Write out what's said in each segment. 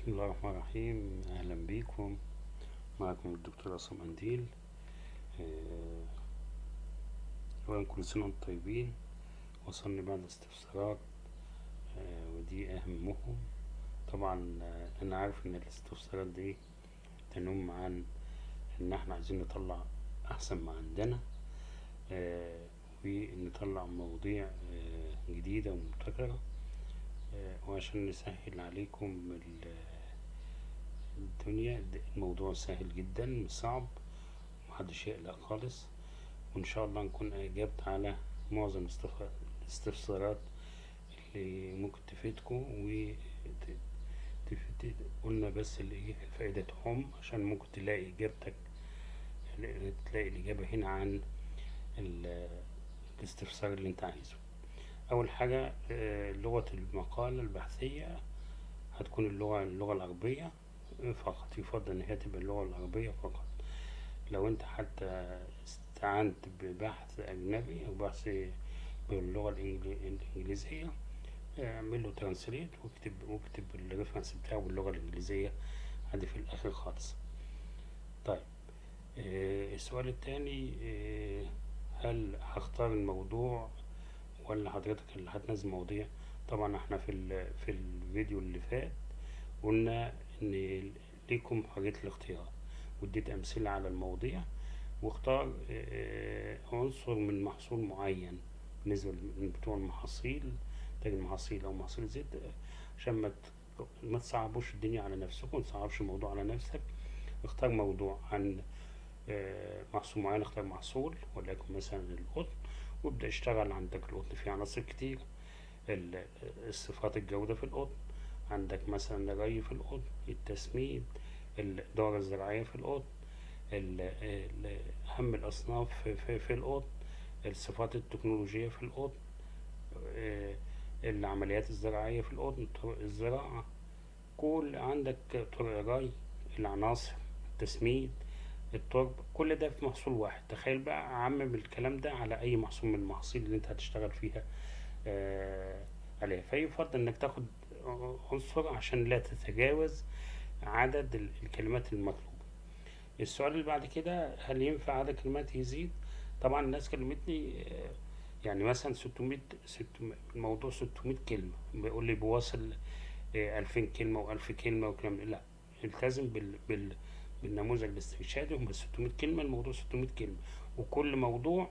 بسم الله الرحمن الرحيم أهلا بيكم معكم الدكتور عصام قنديل آه، أولا كل سنة وانتم طيبين وصلني بعد استفسارات آه، ودي أهمهم طبعا آه، أنا عارف إن الاستفسارات دي تنم عن إن احنا عايزين نطلع أحسن ما عندنا آه، ونطلع مواضيع آه، جديدة ومبتكرة آه، وعشان نسهل عليكم ال- الدنيا الموضوع سهل جدا مش صعب محدش يقلق خالص وإن شاء الله نكون أجبت على معظم الاستف- الاستفسارات اللي ممكن تفيدكم و ت- تفيد قلنا بس اللي هي الفائدة تعم عشان ممكن تلاقي إجابتك تلاقي الإجابة هنا عن ال- الاستفسار اللي أنت عايزه أول حاجة آه، لغة المقالة البحثية هتكون اللغة اللغة العربية فقط يفضل إن هي تبقى اللغة العربية فقط لو أنت حتى استعنت ببحث أجنبي أو بحث باللغة الإنجلي- الإنجليزية اعمل له ترانسليت واكتب واكتب الريفرنس بتاعه باللغة الإنجليزية عادي في الآخر خالص طيب آه، السؤال التاني آه، هل هختار الموضوع ولا حضرتك اللي هتنزل مواضيع طبعا احنا في ال- في الفيديو اللي فات قلنا ان ليكم حرية الاختيار واديت امثلة على المواضيع واختار آه، عنصر من محصول معين بالنسبة من بتوع المحاصيل تاج المحاصيل او محاصيل زيت آه، عشان ما ت- ما تصعبوش الدنيا على نفسكم ما تصعبش الموضوع على نفسك اختار موضوع عن آه، محصول معين اختار محصول وليكن مثلا القطن وابدأ اشتغل عندك القطن فيه عناصر كتير ال- الصفات الجودة في القطن عندك مثلا الري في القطن التسميد الإدارة الزراعية في القطن ال- ال- أهم الأصناف في, في, في القطن الصفات التكنولوجية في القطن آه، العمليات الزراعية في القطن طرق الزراعة كل عندك طرق الري العناصر التسميد التربة كل ده في محصول واحد تخيل بقى عمم الكلام ده على أي محصول من المحاصيل اللي أنت هتشتغل فيها آه عليها فيفضل إنك تاخد عنصر عشان لا تتجاوز عدد ال- الكلمات المطلوبة السؤال اللي بعد كده هل ينفع عدد كلمات يزيد طبعا الناس كلمتني آه، يعني مثلا 600 600 الموضوع 600 كلمة بيقول لي بواصل آه، 2000 كلمة و1000 كلمة وكلام لا التزم بال, بال بالنموذج الاسترشادي هم 600 كلمة الموضوع 600 كلمة وكل موضوع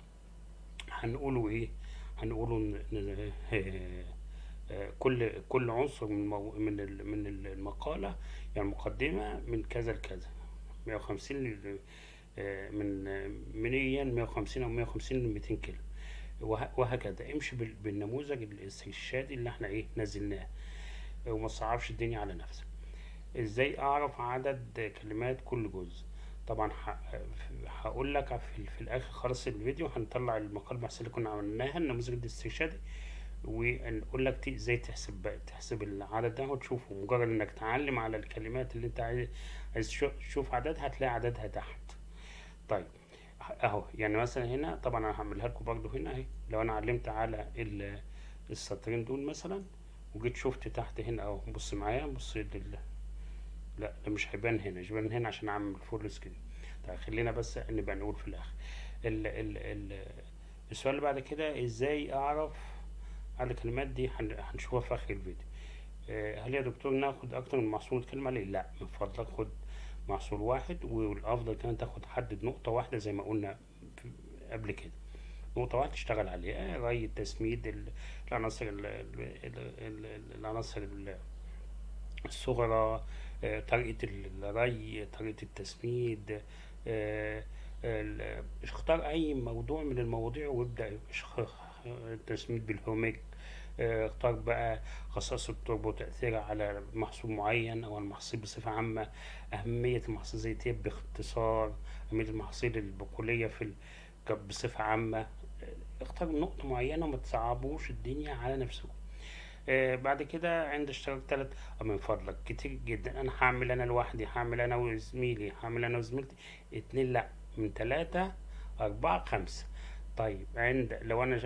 هنقوله ايه هنقوله ن- ن- آه، آه، كل كل عنصر من مو من ال- من المقالة يعني مقدمة من كذا لكذا 150 ل- آه، من آه، من 150 او 150 ل 200 كلمة وه- وهكذا امشي بال- بالنموذج الاسترشادي اللي احنا ايه نزلناه وما تصعبش الدنيا على نفسك ازاي اعرف عدد كلمات كل جزء طبعا هقول لك في, في الاخر خالص الفيديو هنطلع المقال البحثي اللي كنا عملناها النموذج الاسترشادي ونقول لك تي- ازاي تحسب بقى تحسب العدد ده وتشوفه مجرد انك تعلم على الكلمات اللي انت عايز عايز تشو- تشوف عددها هتلاقي عددها تحت طيب اهو يعني مثلا هنا طبعا انا هعملها لكم برضو هنا اهي لو انا علمت على ال- السطرين دول مثلا وجيت شفت تحت هنا اهو بص معايا بص لل... لا ده مش هيبان هنا مش هيبان هنا عشان اعمل فول سكرين طيب خلينا بس نبقى نقول في الاخر ال ال ال السؤال اللي بعد كده ازاي اعرف على الكلمات دي هن- هنشوفها في اخر الفيديو آه، هل يا دكتور ناخد اكتر من محصول كلمة ليه لا من فضلك خد محصول واحد والافضل كمان تاخد حدد نقطة واحدة زي ما قلنا في- قبل كده نقطة واحدة تشتغل عليها ري التسميد ال- العناصر ال- ال- ال- ال- العناصر ال- الصغرى آه، طريقة الري طريقة التسميد آه، ال- اختار أي موضوع من المواضيع وابدأ اشخ- التسميد بالهوميك آه، اختار بقى خصائص التربة وتأثيرها على محصول معين أو المحاصيل بصفة عامة أهمية المحاصيل الزيتية باختصار أهمية المحاصيل البقولية في ال- ك- بصفة عامة آه، اختار نقطة معينة وما تصعبوش الدنيا على نفسكم آه، بعد كده عند اشتراك تلات آه، من فضلك كتير جدا انا هعمل انا لوحدي هعمل انا وزميلي هعمل انا وزميلتي اتنين لا من تلاتة اربعة خمسة طيب عند لو انا جا-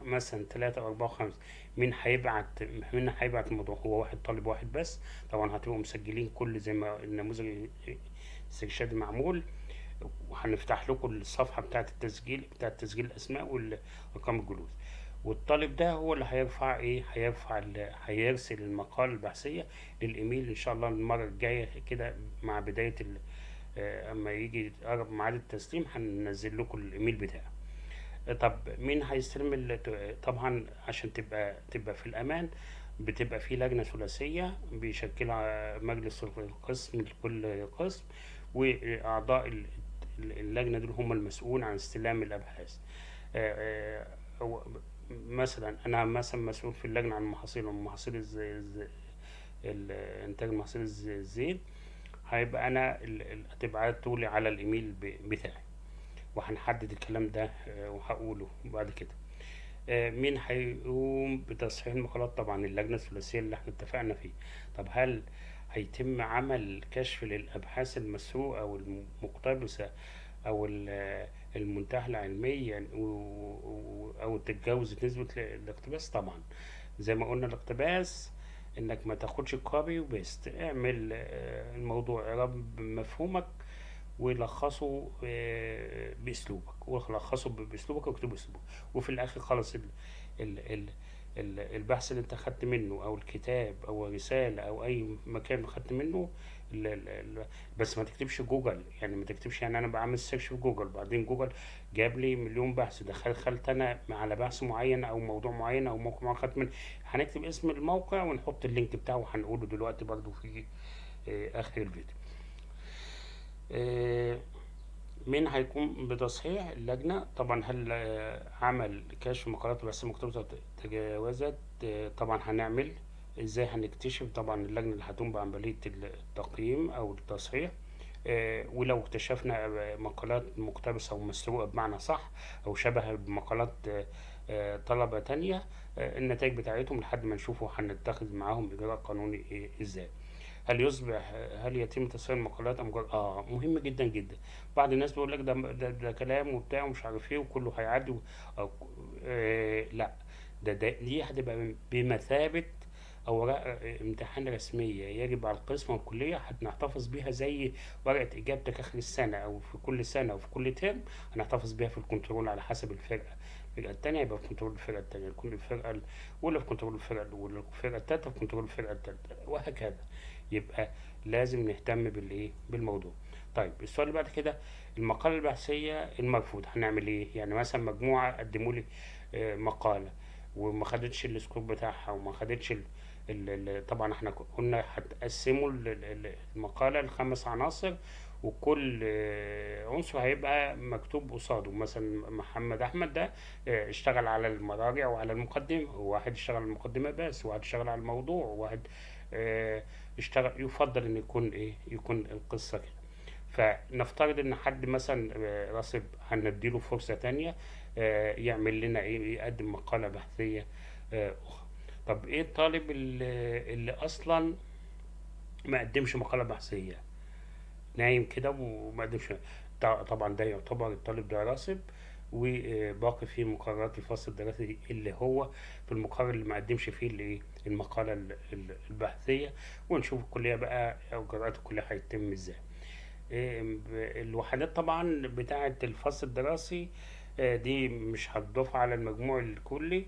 مثلا ثلاثة أو أربعة وخمسة مين هيبعت مين هيبعت الموضوع هو واحد طالب واحد بس طبعا هتبقوا مسجلين كل زي ما النموذج الاسترشادي معمول وهنفتح لكم الصفحة بتاعة التسجيل بتاعة تسجيل الأسماء والأرقام الجلوس والطالب ده هو اللي هيرفع ايه هيرفع ال- هيرسل المقالة البحثية للإيميل إن شاء الله المرة الجاية كده مع بداية ال- آه، أما يجي يقرب ميعاد التسليم هننزل لكم الإيميل بتاعه طب مين هيستلم ال- طبعا عشان تبقى تبقى في الأمان بتبقى في لجنة ثلاثية بيشكلها مجلس القسم لكل قسم وأعضاء ال- ال- اللجنة دول هم المسؤول عن استلام الأبحاث آه، آه، هو مثلا أنا مثلا مسؤول في اللجنة عن المحاصيل ومحاصيل الز- الز- ال- إنتاج محاصيل الز- الزيت هيبقى أنا ال- ال- هتبعتوا لي على الإيميل ب- بتاعي وهنحدد الكلام ده آه، وهقوله بعد كده آه، مين هيقوم بتصحيح المقالات طبعا اللجنة الثلاثية اللي احنا اتفقنا فيه طب هل هيتم عمل كشف للأبحاث المسروقة أو المقتبسة أو ال- المنتهلة علميا و- و- أو تتجاوز نسبة ال- الاقتباس طبعا زي ما قلنا الاقتباس انك ما تاخدش كوبي وبيست اعمل آه، الموضوع اعراب مفهومك ولخصه آه، باسلوبك ولخصه ب- باسلوبك واكتبه باسلوبك وفي الاخر خلص ال ال ال ال البحث اللي انت خدت منه او الكتاب او رسالة او اي مكان خدت منه ال ال ال بس ما تكتبش جوجل يعني ما تكتبش يعني انا بعمل سيرش في جوجل بعدين جوجل جاب لي مليون بحث دخلت انا على بحث معين او موضوع معين او موقع معين خدت منه هنكتب اسم الموقع ونحط اللينك بتاعه وهنقوله دلوقتي برضو في آه، اخر الفيديو آه، مين هيقوم بتصحيح اللجنة طبعا هل آه، عمل كشف مقالات بس مكتوبة تجاوزت آه، طبعا هنعمل ازاي هنكتشف طبعا اللجنة اللي هتقوم بعملية التقييم او التصحيح آه، ولو اكتشفنا آه، مقالات مقتبسة ومسروقة بمعنى صح أو شبه بمقالات آه، آه، طلبة تانية آه، النتائج بتاعتهم لحد ما نشوفوا هنتخذ معاهم إجراء قانوني إيه إزاي هل يصبح هل يتم تصحيح المقالات أم مجرد آه مهم جدا جدا بعض الناس بيقول لك ده, ده, ده كلام وبتاع ومش عارف إيه وكله هيعدي و- أو آه لا ده, ده دي هتبقى بمثابة أوراق امتحان رسمية يجب على القسم والكلية هنحتفظ بيها زي ورقة إجابتك آخر السنة أو في كل سنة أو في كل ترم هنحتفظ بيها في الكنترول على حسب الفرقة الفرقة التانية يبقى في كنترول الفرقة التانية كل الفرقة الأولى في كنترول الفرقة الأولى الفرقة التالتة في كنترول الفرقة التالتة وهكذا يبقى لازم نهتم بالإيه بالموضوع طيب السؤال اللي بعد كده المقالة البحثية المرفوض هنعمل إيه يعني مثلا مجموعة قدموا لي آه، مقالة وما خدتش السكوب بتاعها وما خدتش ال... ال... ال... طبعا احنا قلنا هتقسموا ال- ال- المقالة لخمس عناصر وكل آه، عنصر هيبقى مكتوب قصاده مثلا محمد احمد ده آه، اشتغل على المراجع وعلى المقدمة وواحد اشتغل على المقدمة بس وواحد اشتغل على الموضوع وواحد آه، اشتغل يفضل ان يكون ايه يكون القصة كده فنفترض ان حد مثلا آه، راسب هنديله فرصة تانية آه، يعمل لنا ايه يقدم مقالة بحثية آه، اخرى طب ايه الطالب اللي, اللي اصلا ما قدمش مقالة بحثية نايم كده وما قدمش ط- طبعا ده يعتبر الطالب ده راسب وباقي فيه مقررات الفصل الدراسي اللي هو في المقرر اللي ما قدمش فيه اللي المقالة ال- ال- البحثية ونشوف الكلية بقى أو إجراءات الكلية هيتم ازاي إيه، ب- الوحدات طبعا بتاعة الفصل الدراسي آه، دي مش هتضاف على المجموع الكلي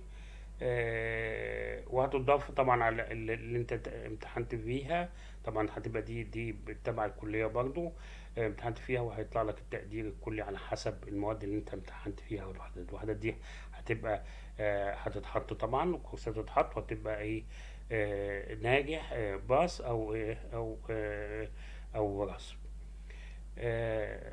آه، وهتضاف طبعا على ال- اللي انت ت- امتحنت فيها طبعا هتبقى دي دي تبع الكلية برضو آه، امتحنت فيها وهيطلع لك التقدير الكلي على حسب المواد اللي انت امتحنت فيها والوحدات الوحدات دي هتبقى آه، هتتحط طبعا الكورسات هتتحط وهتبقى ايه آه، ناجح آه، باص او إيه او آه، او رسم آه،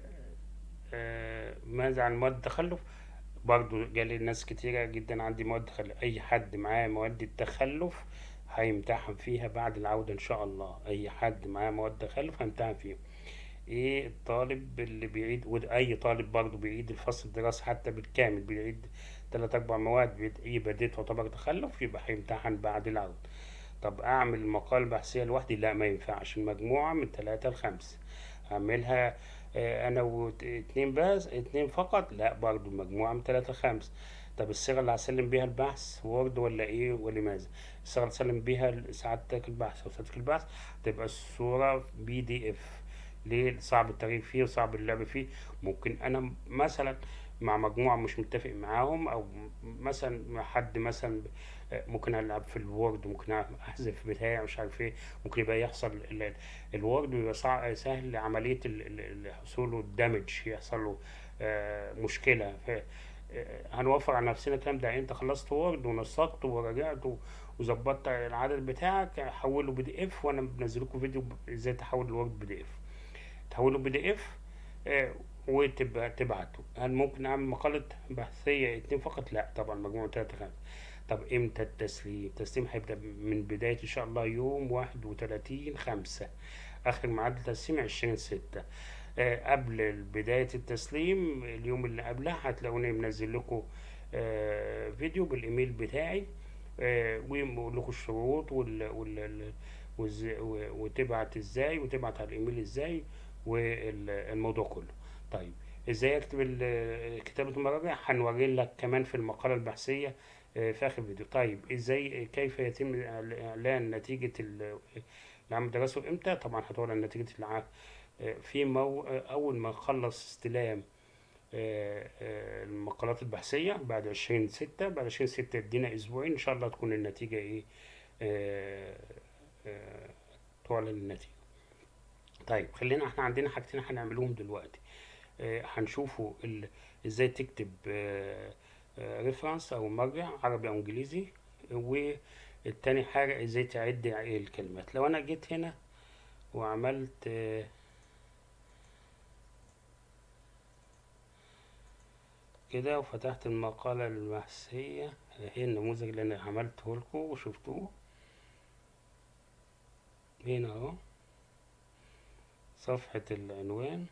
آه، ماذا عن مواد التخلف برضو جالي ناس كتيرة جدا عندي مواد تخلف أي حد معاه مواد التخلف هيمتحن فيها بعد العودة إن شاء الله أي حد معاه مواد تخلف هيمتحن فيها إيه الطالب اللي بيعيد وأي طالب برضو بيعيد الفصل الدراسي حتى بالكامل بيعيد تلات أربع مواد بيت- يبقى دي تعتبر تخلف يبقى هيمتحن بعد العودة طب أعمل مقال بحثية لوحدي لا ما ينفعش المجموعة من تلاتة لخمسة أعملها آه، انا واتنين بس اتنين فقط لا برضو مجموعة من تلاتة خمس طب الصيغة اللي هسلم بيها البحث وورد ولا ايه ولماذا الصيغة اللي هسلم بيها سعادتك البحث او سعادتك البحث تبقى الصورة بي دي اف ليه صعب التغيير فيه وصعب اللعب فيه ممكن انا مثلا مع مجموعة مش متفق معاهم او مثلا مع حد مثلا ممكن العب في الوورد ممكن احذف بتاع مش عارف ايه ممكن يبقى يحصل ال- ال- الوورد بيبقى صع- سهل عملية ال- ال- ال- حصوله الدمج يحصل له آه، مشكلة ف آه، هنوفر على نفسنا الكلام ده انت خلصت وورد ونسقت ورجعت و- وظبطت العدد بتاعك حوله بي دي اف وانا بنزل لكم فيديو ب- ازاي تحول الوورد بي دي اف تحوله بي دي اف وتبقى تبعته هل ممكن اعمل مقالة بحثية اتنين فقط لا طبعا مجموعة تلاتة خمسة طب امتى التسليم التسليم هيبدأ من بداية ان شاء الله يوم واحد وتلاتين خمسة اخر ميعاد التسليم عشرين ستة آه، قبل بداية التسليم اليوم اللي قبلها هتلاقوني منزل لكم آه، فيديو بالايميل بتاعي آه، وبقول لكم الشروط وال وال والز- و- وتبعت ازاي وتبعت على الايميل ازاي والموضوع كله طيب ازاي اكتب ال- كتابة المراجع هنوري لك كمان في المقالة البحثية آه، في اخر فيديو طيب ازاي كيف يتم اعلان نتيجة ال- العام دراسه امتى طبعا هتعلن نتيجة العام آه، في مو... آه، اول ما نخلص استلام آه، آه، المقالات البحثية بعد عشرين ستة بعد عشرين ستة ادينا اسبوعين ان شاء الله تكون النتيجة ايه آه، آه، تعلن النتيجة طيب خلينا احنا عندنا حاجتين هنعملوهم دلوقتي آه، هنشوفوا ال... ازاي تكتب ريفرنس او مرجع عربي او انجليزي والتاني حاجة ازاي تعد الكلمات لو انا جيت هنا وعملت آه، كده وفتحت المقالة البحثية هي النموذج اللي انا عملته لكم وشفتوه هنا اهو صفحة العنوان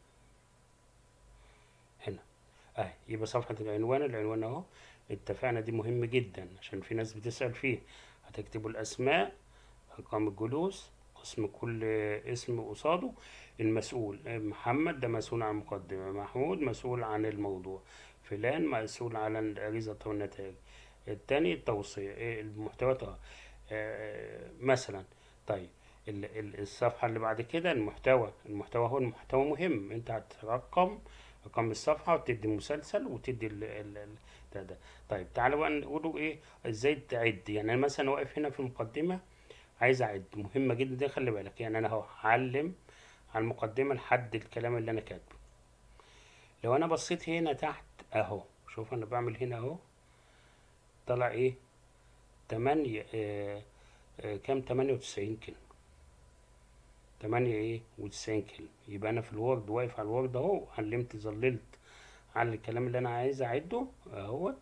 هنا اهي يبقى صفحة العنوان العنوان اهو اتفقنا دي مهم جدا عشان في ناس بتسأل فيه هتكتبوا الاسماء ارقام الجلوس اسم كل اسم قصاده المسؤول محمد ده مسؤول عن المقدمة محمود مسؤول عن الموضوع فلان مسؤول عن الريزلت والنتائج التاني التوصية إيه المحتويات اه آه، مثلا طيب ال- ال- الصفحة اللي بعد كده المحتوى المحتوى هو المحتوى مهم انت هترقم رقم الصفحة وتدي مسلسل وتدي ال ال ال ده ده طيب تعالوا بقى نقولوا ايه ازاي تعد يعني انا مثلا واقف هنا في المقدمة عايز اعد مهمة جدا دي خلي بالك يعني انا اهو هعلم على المقدمة لحد الكلام اللي انا كاتبه لو انا بصيت هنا تحت اهو شوف انا بعمل هنا اهو طلع ايه تمانية آه آه كام تمانية وتسعين كلمة تمانية ايه وتسعين كلمة يبقى انا في الوورد واقف على الوورد اهو علمت ظللت على الكلام اللي انا عايز اعده اهوت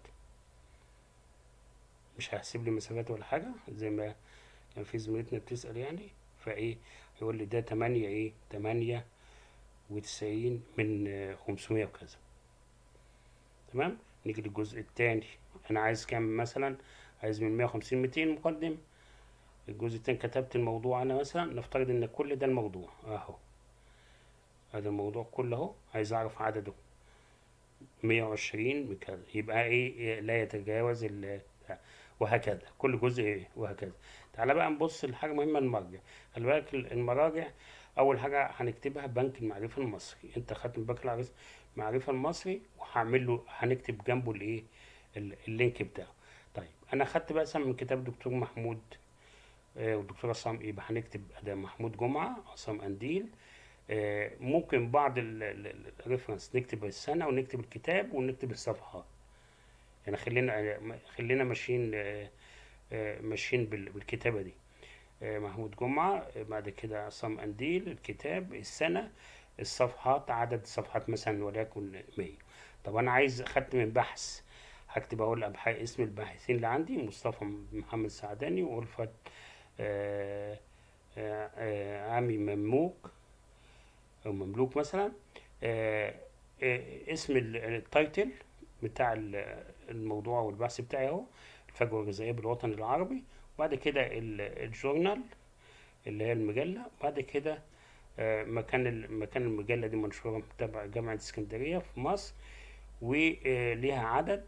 مش هيحسب لي مسافات ولا حاجة زي ما كان في زميلتنا بتسأل يعني فايه يقول لي ده تمانية ايه تمانية وتسعين من آه، خمسمية وكذا تمام نيجي للجزء التاني انا عايز كام مثلا عايز من مية وخمسين ميتين مقدم الجزء التاني كتبت الموضوع انا مثلا نفترض ان كل ده الموضوع اهو هذا الموضوع كله اهو عايز اعرف عدده مية وعشرين بكذا يبقى ايه إيه لا يتجاوز ال وهكذا كل جزء ايه وهكذا تعالى بقى نبص لحاجة مهمة المرجع خلي بالك المراجع أول حاجة هنكتبها بنك المعرفة المصري أنت خدت البنك المعرفة المعرفة المصري وهعمل له هنكتب جنبه الإيه ال- اللينك بتاعه طيب أنا خدت بقى من كتاب دكتور محمود آه، والدكتور عصام يبقى هنكتب ده محمود جمعة عصام قنديل آه، ممكن بعض الريفرنس نكتب السنة ونكتب الكتاب ونكتب الصفحات يعني خلينا خلينا ماشيين آه، آه، ماشيين بال- بالكتابة دي آه، محمود جمعة آه، بعد كده عصام قنديل الكتاب السنة الصفحات عدد الصفحات مثلا وليكن 100 طب أنا عايز أخدت من بحث هكتب أقول أبحاث اسم الباحثين اللي عندي مصطفى محمد سعداني وألفت آه، آه، آه، عمي مملوك أو مملوك مثلا آه، آه، اسم ال- التايتل بتاع ال- الموضوع والبحث بتاعي اهو الفجوة الغذائية بالوطن العربي وبعد كده ال- الجورنال اللي هي المجلة بعد كده آه، مكان ال- مكان المجلة دي منشورة تبع جامعة اسكندرية في مصر وليها عدد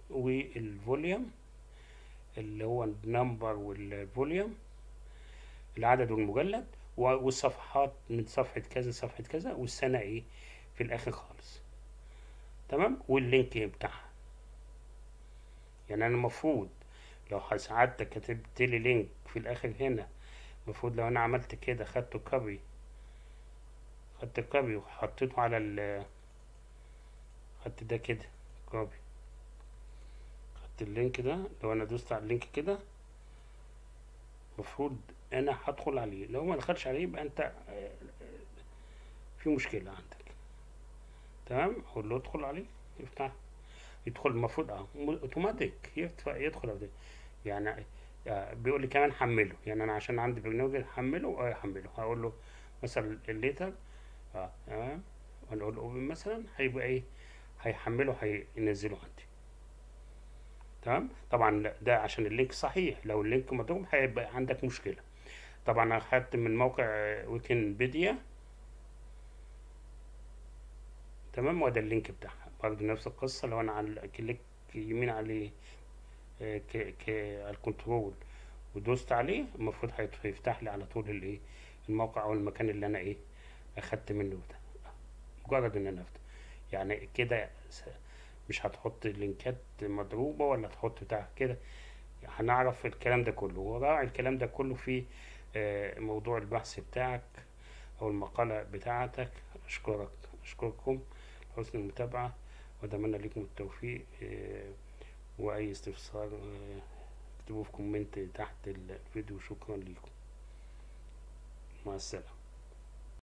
والفوليوم اللي هو النمبر والفوليوم العدد والمجلد و- والصفحات من صفحة كذا صفحة كذا والسنة ايه في الآخر خالص تمام واللينك بتاعها يعني أنا المفروض لو ساعدتك كتبت لي لينك في الآخر هنا المفروض لو أنا عملت كده خدته كوبي خدت كوبي وحطيته على ال خدت ده كده كوبي خدت اللينك ده لو انا دوست على اللينك كده المفروض انا هدخل عليه لو ما دخلش عليه يبقى انت آه، في مشكلة عندك تمام اقول له ادخل عليه يفتح يدخل المفروض اه م- اوتوماتيك يدخل يدخل أوتوماتيك. يعني آه، بيقول لي كمان حمله يعني انا عشان عندي برنامج حمله اه حمله هقول له مثلا الليتر اه تمام ونقول له اوبن مثلا هيبقى ايه هيحمله هينزله عندي تمام طبعا لا- ده عشان اللينك صحيح لو اللينك مضروب هيبقى عندك مشكلة طبعا انا خدت من موقع آه، ويكنبيديا تمام وده اللينك بتاعها برضه نفس القصة لو انا على كليك يمين عليه آه، ك ك على الكنترول ودوست عليه المفروض هيت- هيفتح لي على طول الايه الموقع او المكان اللي انا ايه اخدت منه ده مجرد ان انا افتح يعني كده س- مش هتحط لينكات مضروبة ولا تحط بتاع كده هنعرف الكلام ده كله وراعي الكلام ده كله في آه، موضوع البحث بتاعك او المقالة بتاعتك اشكرك اشكركم حسن المتابعة واتمنى لكم التوفيق آه، واي استفسار آه، اكتبوه في كومنت تحت الفيديو شكرا لكم مع السلامة